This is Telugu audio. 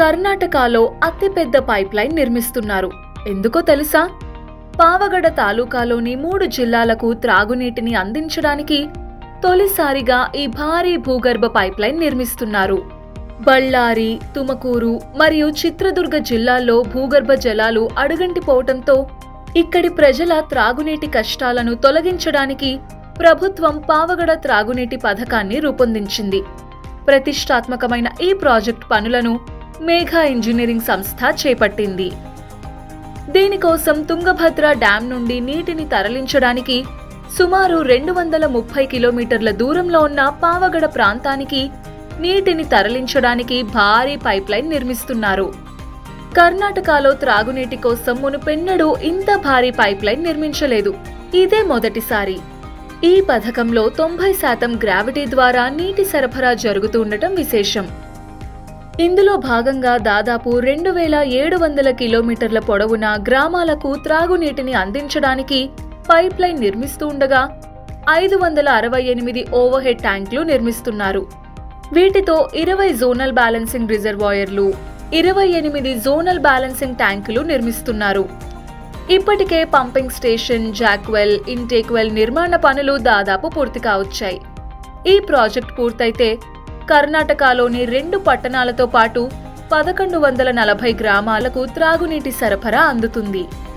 కర్ణాటకలో అతిపెద్ద పైప్ లైన్ నిర్మిస్తున్నారు ఎందుకో తెలుసా పావగడ తాలూకాలోని మూడు జిల్లాలకు త్రాగునీటిని అందించడానికి తొలిసారిగా ఈ భారీ భూగర్భ పైప్ లైన్ నిర్మిస్తున్నారు బళ్ళారి తుమకూరు మరియు చిత్రదుర్గ జిల్లాల్లో భూగర్భ జలాలు అడుగంటిపోవటంతో ఇక్కడి ప్రజల త్రాగునీటి కష్టాలను తొలగించడానికి ప్రభుత్వం పావగడ త్రాగునీటి పథకాన్ని రూపొందించింది ప్రతిష్టాత్మకమైన ఈ ప్రాజెక్ట్ పనులను మేఘా ఇంజనీరింగ్ సంస్థ చేపట్టింది దీనికోసం తుంగభద్ర డ్యాం నుండి నీటిని తరలించడానికి సుమారు రెండు వందల ముప్పై కిలోమీటర్ల దూరంలో ఉన్న పావగడ ప్రాంతానికి నీటిని తరలించడానికి భారీ పైప్లైన్ నిర్మిస్తున్నారు కర్ణాటకలో త్రాగునీటి కోసం మునుపెన్నడూ ఇంత భారీ పైప్లైన్ నిర్మించలేదు ఇదే మొదటిసారి ఈ పథకంలో తొంభై శాతం గ్రావిటీ ద్వారా నీటి సరఫరా జరుగుతూ ఉండటం విశేషం ఇందులో భాగంగా దాదాపు రెండు వేల ఏడు వందల కిలోమీటర్ల పొడవున గ్రామాలకు త్రాగునీటిని అందించడానికి పైప్ లైన్ నిర్మిస్తూ ఉండగా ఐదు వందల అరవై ఎనిమిది ఓవర్ హెడ్ ట్యాంకులు నిర్మిస్తున్నారు వీటితో ఇరవై జోనల్ బ్యాలెన్సింగ్ రిజర్వాయర్లు ఇరవై ఎనిమిది జోనల్ బ్యాలెన్సింగ్ ట్యాంకులు నిర్మిస్తున్నారు ఇప్పటికే పంపింగ్ స్టేషన్ జాక్వెల్ ఇంటేక్వెల్ నిర్మాణ పనులు దాదాపు పూర్తి కావచ్చాయి ఈ ప్రాజెక్ట్ పూర్తయితే కర్ణాటకలోని రెండు పట్టణాలతో పాటు పదకొండు వందల నలభై గ్రామాలకు త్రాగునీటి సరఫరా అందుతుంది